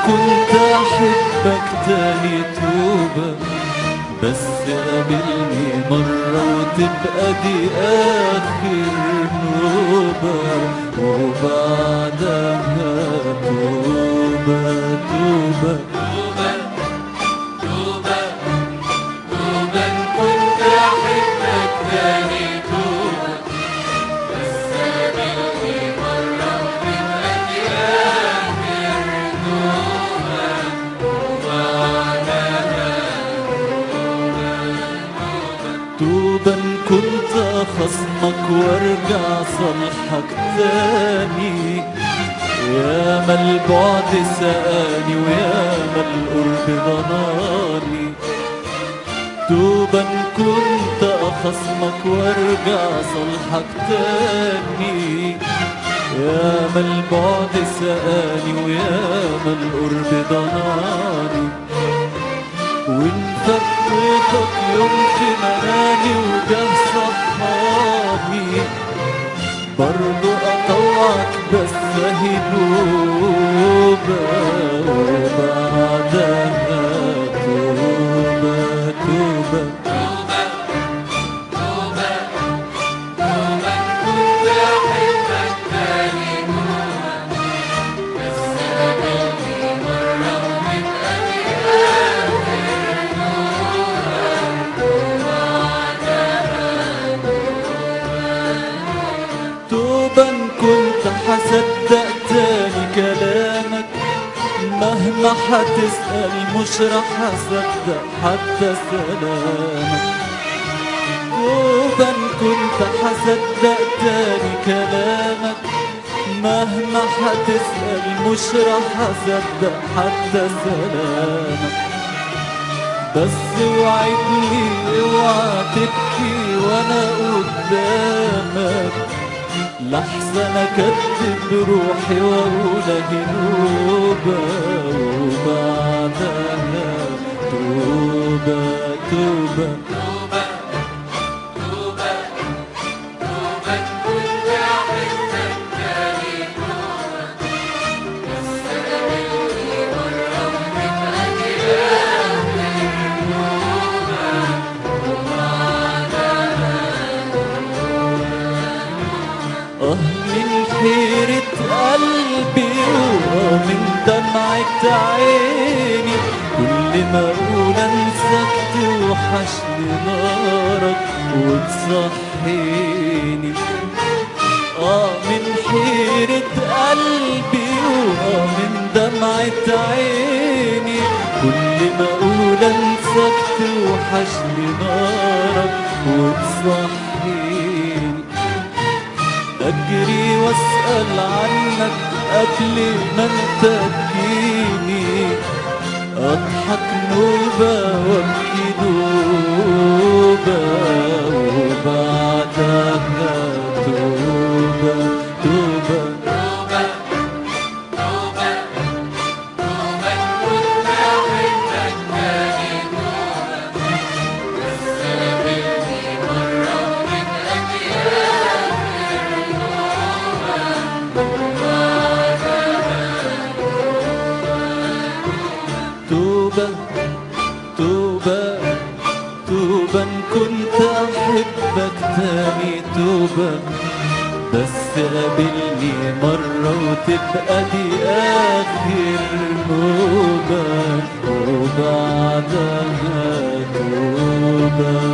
كنت أحبك تاني توبة بس قابلني مرة وتبقى دي آخر نوبة وبعدها توبة توبة توبة توبة توبة كنت أحبك تاني توبة بس قابلني مرة وتبقى دي آخر توبة وبعدها توبا كنت خصمك وارجع صالحك تاني يا ما البعد سقاني ويا ما القرب ضناني توبا كنت خصمك وارجع صالحك تاني يا ما البعد سقاني ويا ما القرب ضناني وان فقدتك يوم في منامي وجاه صحابي برضو اطوعك بس هي نوبة وبعدها توبة توبة توبة توبة توبة كنت أحبك تاني توبة بس قابلني مرة وتبقى دي آخر توبا كنت حصدق تاني كلامك مهما حتسأل مش رح أصدق حتى سلامك توبا كنت حصدق تاني كلامك مهما حتسأل مش رح أصدق حتى سلامك بس وعدني اوعى تبكي وانا قدامك لحظة اكذب روحي واقول اهي نوبة وبعدها توبة توبة توبة توبة توبة كنت أحبك تاني توبة بس قابلني مرة وتبقى دي آخر اه من حيرة قلبي واه من دمعة عيني كل ما اقول انساك توحشني نارك وتصحيني اه من حيرة قلبي واه من دمعة عيني كل ما اقول انساك توحشني نارك وتصحيني أجري وأسأل عنك قبل ما أنت تجيني أضحك نوبة وأبكي نوبة وبعدها توبة توبة توبة توبة توبة كنت أحبك تاني توبة بس قابلني مرة وتبقى دي توبة توبة توبة إن كنت أحبك تاني توبة بس قابلني مرة وتبقى دي آخر نوبة وبعدها توبة